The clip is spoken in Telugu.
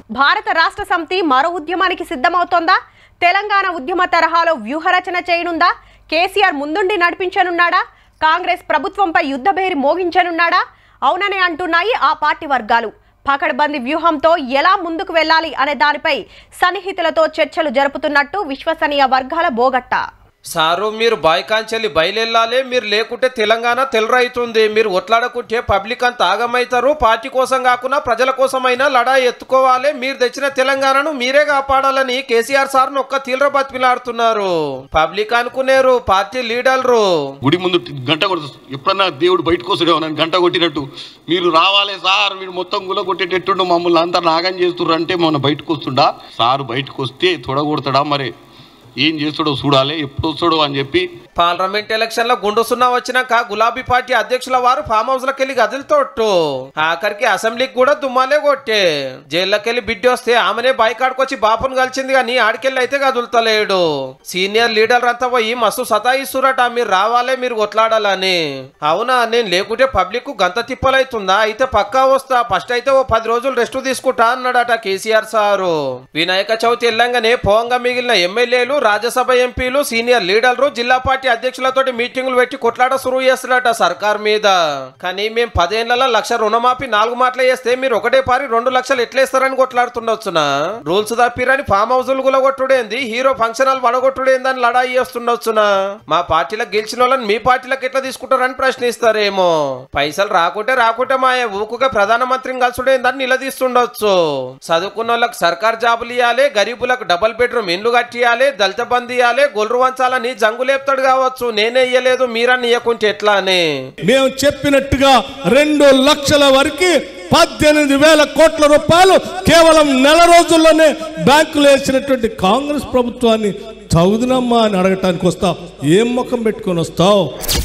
భారత రాష్ట్ర సమితి మరో ఉద్యమానికి సిద్ధమవుతోందా తెలంగాణ ఉద్యమ తరహాలో వ్యూహరచన చేయనుందా కేసీఆర్ ముందుండి నడిపించనున్నాడా కాంగ్రెస్ ప్రభుత్వంపై యుద్ధభేరి మోగించనున్నాడా అవుననే అంటున్నాయి ఆ పార్టీ వర్గాలు పకడ్బందీ వ్యూహంతో ఎలా ముందుకు వెళ్ళాలి అనే దానిపై సన్నిహితులతో చర్చలు జరుపుతున్నట్టు విశ్వసనీయ వర్గాల బోగట్ట సారు మీరు బాయ్కాంచెల్లి బయలుదేరాలి మీరు లేకుంటే తెలంగాణ తెలరైతుంది మీరు ఒట్లాడకుంటే పబ్లిక్ అంతా ఆగమవుతారు పార్టీ కోసం కాకుండా ప్రజల కోసమైనా లడాయి ఎత్తుకోవాలి మీరు తెచ్చిన తెలంగాణను మీరే కాపాడాలని కేసీఆర్ సార్ ఒక్క తీవ్ర బతిమిలాడుతున్నారు పబ్లిక్ అనుకునేరు పార్టీ లీడర్లు గుడి ముందు గంట కొడుతు ఎప్పుడన్నా దేవుడు బయటకు వస్తాడేమో నన్ను గంట కొట్టినట్టు మీరు రావాలి సార్ మీరు మొత్తం గుల కొట్టేటట్టుండు మమ్మల్ని అంతా నాగం చేస్తుర్రు అంటే మన బయటకు వస్తుండా సార్ బయటకు వస్తే తొడగొడతాడా మరి ఏం చేస్తాడో చూడాలి ఎప్పుడు వస్తాడో అని చెప్పి పార్లమెంట్ ఎలక్షన్ లో గుండు సున్నా వచ్చినాక గులాబీ పార్టీ అధ్యక్షుల వారు ఫామ్ హౌస్ లకి వెళ్ళి గదిలితోట్టు ఆఖరికి అసెంబ్లీకి కూడా దుమ్మాలే కొట్టే జైల్లోకెళ్ళి బిడ్డ వస్తే ఆమెనే బైకాడ్కొచ్చి బాపును కలిసింది కానీ ఆడికెళ్ళి అయితే గదులుతలేడు సీనియర్ లీడర్ అంతా పోయి మస్తు సతాయిస్తురట మీరు రావాలే మీరు కొట్లాడాలని అవునా నేను లేకుంటే పబ్లిక్ గంత తిప్పలైతుందా అయితే పక్కా వస్తా ఫస్ట్ అయితే ఓ పది రోజులు రెస్ట్ తీసుకుంటా అన్నాడట కేసీఆర్ సారు వినాయక చవితి వెళ్ళంగానే పోంగా మిగిలిన ఎమ్మెల్యేలు రాజ్యసభ ఎంపీలు సీనియర్ లీడర్లు జిల్లా పార్టీ అధ్యక్షులతో మీటింగులు పెట్టి కొట్లాట సురువు చేస్తున్నట సర్కార్ మీద కానీ మేము పదేళ్లలో లక్ష రుణమాఫీ నాలుగు మాటలు చేస్తే మీరు ఒకటే పారి రెండు లక్షలు ఎట్లేస్తారని కొట్లాడుతుండొచ్చునా రూల్స్ తప్పిరని ఫామ్ హౌసులు గులగొట్టుడేంది హీరో ఫంక్షన్ హాల్ వడగొట్టుడేందని లడాయి చేస్తుండొచ్చునా మా పార్టీలకు గెలిచిన వాళ్ళని మీ పార్టీలకు ఎట్లా తీసుకుంటారని ప్రశ్నిస్తారేమో పైసలు రాకుంటే రాకుంటే మా ఊకుగా ప్రధానమంత్రిని కలుసుడేందని నిలదీస్తుండొచ్చు చదువుకున్న వాళ్ళకి సర్కార్ జాబులు ఇవ్వాలి గరీబులకు డబుల్ బెడ్రూమ్ ఇండ్లు కట్టియాలి దళిత బంద్ ఇవ్వాలి గొల్లు వంచాలని జంగు లేపుతాడు కావచ్చు నేనే ఇయ్యలేదు మీరని ఇయ్యకుంటే ఎట్లా అని మేము చెప్పినట్టుగా రెండు లక్షల వరకు పద్దెనిమిది వేల కోట్ల రూపాయలు కేవలం నెల రోజుల్లోనే బ్యాంకులు వేసినటువంటి కాంగ్రెస్ ప్రభుత్వాన్ని చదువునమ్మా అని అడగటానికి వస్తావు ఏం ముఖం పెట్టుకొని వస్తావు